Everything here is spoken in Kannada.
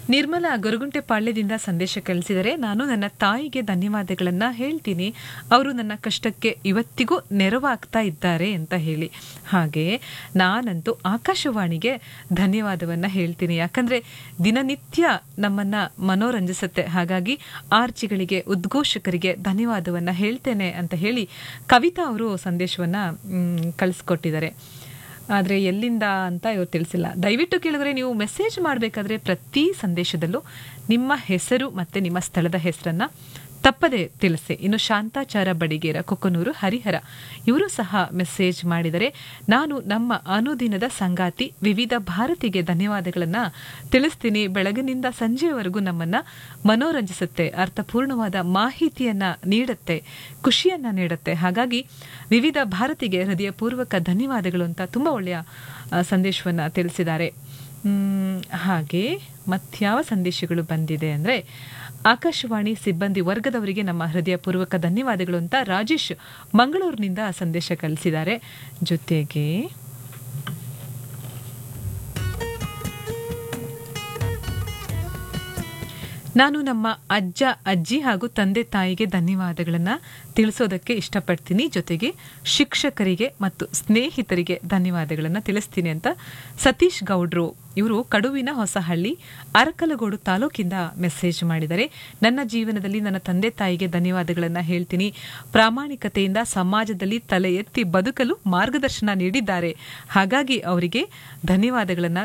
ನಿರ್ಮಲಾ ಗೊರಗುಂಟೆ ಪಾಳ್ಯದಿಂದ ಸಂದೇಶ ಕಳಿಸಿದರೆ ನಾನು ನನ್ನ ತಾಯಿಗೆ ಧನ್ಯವಾದಗಳನ್ನ ಹೇಳ್ತೀನಿ ಅವರು ನನ್ನ ಕಷ್ಟಕ್ಕೆ ಇವತ್ತಿಗೂ ನೆರವಾಗ್ತಾ ಇದ್ದಾರೆ ಅಂತ ಹೇಳಿ ಹಾಗೆ ನಾನಂತೂ ಆಕಾಶವಾಣಿಗೆ ಧನ್ಯವಾದವನ್ನ ಹೇಳ್ತೀನಿ ಯಾಕಂದ್ರೆ ದಿನನಿತ್ಯ ನಮ್ಮನ್ನ ಮನೋರಂಜಿಸುತ್ತೆ ಹಾಗಾಗಿ ಆರ್ಚಿಗಳಿಗೆ ಉದ್ಘೋಷಕರಿಗೆ ಧನ್ಯವಾದವನ್ನ ಹೇಳ್ತೇನೆ ಅಂತ ಹೇಳಿ ಕವಿತಾ ಅವರು ಸಂದೇಶವನ್ನ ಮ್, ಕಳಿಸ್ಕೊಟ್ಟಿದ್ದಾರೆ ಆದರೆ ಎಲ್ಲಿಂದ ಅಂತ ಇವ್ರು ತಿಳಿಸಿಲ್ಲ ದಯವಿಟ್ಟು ಕೇಳಿದ್ರೆ ನೀವು ಮೆಸೇಜ್ ಮಾಡಬೇಕಾದ್ರೆ ಪ್ರತಿ ಸಂದೇಶದಲ್ಲೂ ನಿಮ್ಮ ಹೆಸರು ಮತ್ತು ನಿಮ್ಮ ಸ್ಥಳದ ಹೆಸರನ್ನ ತಪ್ಪದೆ ತಿಳಿಸಿ ಇನ್ನು ಶಾಂತಾಚಾರ ಬಡಿಗೇರ ಕೊಕ್ಕನೂರು ಹರಿಹರ ಇವರು ಸಹ ಮೆಸೇಜ್ ಮಾಡಿದರೆ ನಾನು ನಮ್ಮ ಅನುದಿನದ ಸಂಗಾತಿ ವಿವಿಧ ಭಾರತಿಗೆ ಧನ್ಯವಾದಗಳನ್ನು ತಿಳಿಸ್ತೀನಿ ಬೆಳಗಿನಿಂದ ಸಂಜೆಯವರೆಗೂ ನಮ್ಮನ್ನ ಮನೋರಂಜಿಸುತ್ತೆ ಅರ್ಥಪೂರ್ಣವಾದ ಮಾಹಿತಿಯನ್ನ ನೀಡುತ್ತೆ ಖುಷಿಯನ್ನ ನೀಡುತ್ತೆ ಹಾಗಾಗಿ ವಿವಿಧ ಭಾರತಿಗೆ ಹೃದಯಪೂರ್ವಕ ಧನ್ಯವಾದಗಳು ಅಂತ ತುಂಬ ಒಳ್ಳೆಯ ಆ, ಸಂದೇಶವನ್ನ ತಿಳಿಸಿದ್ದಾರೆ ಮ್, ಹಾಗೆ ಮತ್ಯಾವ ಸಂದೇಶಗಳು ಬಂದಿದೆ ಅಂದರೆ ಆಕಾಶವಾಣಿ ಸಿಬ್ಬಂದಿ ವರ್ಗದವರಿಗೆ ನಮ್ಮ ಹೃದಯಪೂರ್ವಕ ಧನ್ಯವಾದಗಳು ಅಂತ ರಾಜೇಶ್ ಮಂಗಳೂರಿನಿಂದ ಸಂದೇಶ ಕಳಿಸಿದ್ದಾರೆ ಜೊತೆಗೆ ನಾನು ನಮ್ಮ ಅಜ್ಜ ಅಜ್ಜಿ ಹಾಗೂ ತಂದೆ ತಾಯಿಗೆ ಧನ್ಯವಾದಗಳನ್ನು ತಿಳಿಸೋದಕ್ಕೆ ಇಷ್ಟಪಡ್ತೀನಿ ಜೊತೆಗೆ ಶಿಕ್ಷಕರಿಗೆ ಮತ್ತು ಸ್ನೇಹಿತರಿಗೆ ಧನ್ಯವಾದಗಳನ್ನು ತಿಳಿಸ್ತೀನಿ ಅಂತ ಸತೀಶ್ ಗೌಡ್ರು ಇವರು ಕಡುವಿನ ಹೊಸಹಳ್ಳಿ ಅರಕಲಗೋಡು ತಾಲೂಕಿಂದ ಮೆಸೇಜ್ ಮಾಡಿದ್ದಾರೆ ನನ್ನ ಜೀವನದಲ್ಲಿ ನನ್ನ ತಂದೆ ತಾಯಿಗೆ ಧನ್ಯವಾದಗಳನ್ನು ಹೇಳ್ತೀನಿ ಪ್ರಾಮಾಣಿಕತೆಯಿಂದ ಸಮಾಜದಲ್ಲಿ ತಲೆ ಎತ್ತಿ ಬದುಕಲು ಮಾರ್ಗದರ್ಶನ ನೀಡಿದ್ದಾರೆ ಹಾಗಾಗಿ ಅವರಿಗೆ ಧನ್ಯವಾದಗಳನ್ನು